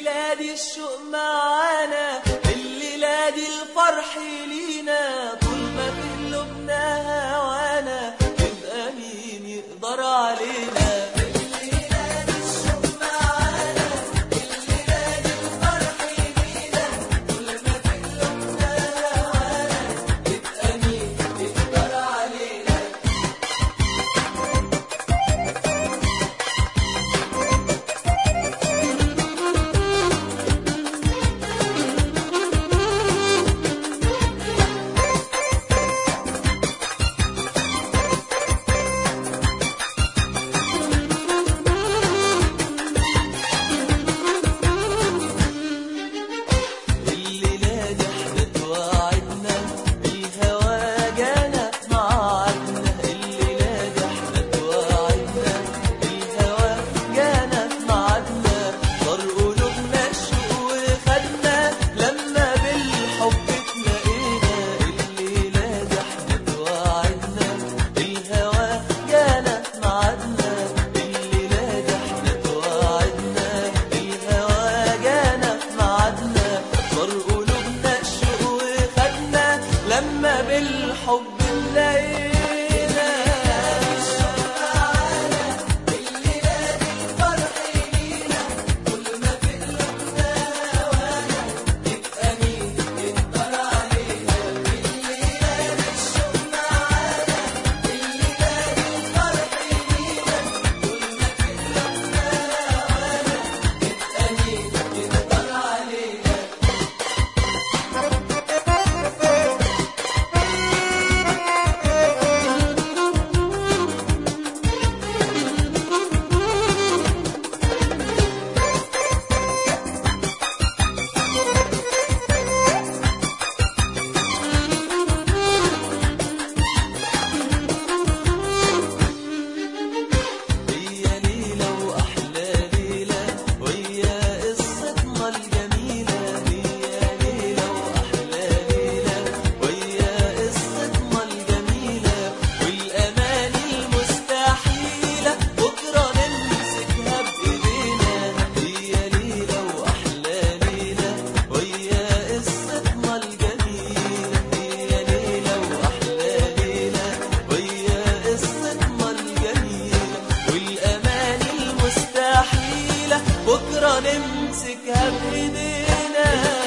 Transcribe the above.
الليلة دي الشوق معانا الليلة دي الفرح لينا طول ما في قلوبنا هوانا يبقى مين يقدر علينا الليلة دي الشوق معانا الليلة دي الفرح لينا طول ما في قلوبنا هوانا يبقى مين يقدر علينا الليلة دي احنا توعدنا الهوى جانا معادنا الليلة دي احنا توعدنا الهوى جانا معادنا صار قلوبنا الشوق وخدنا لما بالحب تلاقينا الليلة دي احنا توعدنا الهوى جانا معادنا الليلة دي احنا توعدنا الهوى جانا معادنا صار قلوبنا الشوق وخدنا لما بالحب نلاقينا هي ليلة وأحلى ليلة ويا قصتنا الجميلة هي ليلة وأحلى ليلة ويا قصتنا الجميلة والأماني المستحيلة بكرة نمسكها بإيدينا هي ليلة وأحلى ليلة ويا قصتنا الجميلة هي ليلة وأحلى ليلة ويا قصتنا الجميلة والأماني المستحيلة بكرة نمسكها بإيدينا